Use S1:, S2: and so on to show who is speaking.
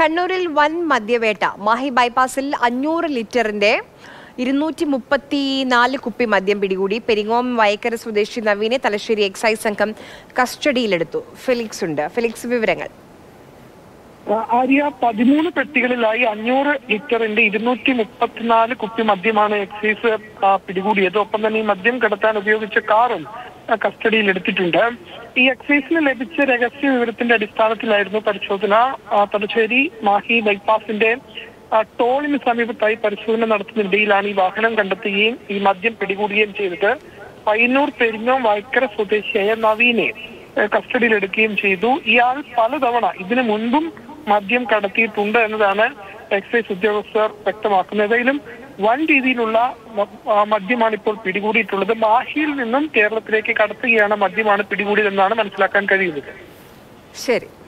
S1: കണ്ണൂരിൽ വൻ മദ്യവേട്ട മാഹി ബൈപ്പാസിൽ അഞ്ഞൂറ് ലിറ്ററിന്റെ ഇരുന്നൂറ്റി മുപ്പത്തി നാല് കുപ്പി മദ്യം പിടികൂടി പെരിങ്ങോം വയക്കര സ്വദേശി നവീനെ തലശ്ശേരി എക്സൈസ് സംഘം കസ്റ്റഡിയിലെടുത്തു ഫെലിക്സ് ഉണ്ട് ഫെലിക്സ് വിവരങ്ങൾ
S2: ആ, ആര്യ പതിമൂന്ന് പെട്ടികളിലായി അഞ്ഞൂറ് ലിറ്ററിന്റെ ഇരുന്നൂറ്റി മുപ്പത്തിനാല് കുപ്പി മദ്യമാണ് എക്സൈസ് ആ, പിടികൂടിയത് ഒപ്പം തന്നെ ഈ മദ്യം കടത്താൻ ഉപയോഗിച്ച കാറും ആ, കസ്റ്റഡിയിൽ എടുത്തിട്ടുണ്ട് ഈ എക്സൈസിന് ലഭിച്ച രഹസ്യ വിവരത്തിന്റെ അടിസ്ഥാനത്തിലായിരുന്നു പരിശോധന ആ, തലശ്ശേരി മാഹി ബൈപ്പാസിന്റെ ആ, ടോളിന് സമീപത്തായി പരിശോധന നടത്തുന്നതിനിടയിലാണ് ഈ വാഹനം കണ്ടെത്തുകയും ഈ മദ്യം പിടികൂടുകയും ചെയ്തത് പയ്യന്നൂർ പെരിഞ്ഞോം വൈക്കര സ്വദേശിയായ നവീനെ ഏഹ് കസ്റ്റഡിയിലെടുക്കുകയും ചെയ്തു ഇയാൾ പലതവണ ഇതിനു മുൻപും മദ്യം കടത്തിയിട്ടുണ്ട് എന്നതാണ് എക്സൈസ് ഉദ്യോഗസ്ഥർ വ്യക്തമാക്കുന്നത് ഏതായാലും വൻ രീതിയിലുള്ള മ- ആ, മദ്യമാണ് ഇപ്പോൾ പിടികൂടിയിട്ടുള്ളത് മാഹിയിൽ നിന്നും കേരളത്തിലേക്ക് കടത്തുകയാണ് മദ്യമാണ് പിടികൂടിയതെന്നാണ് മനസ്സിലാക്കാൻ കഴിയുന്നത്
S1: ശരി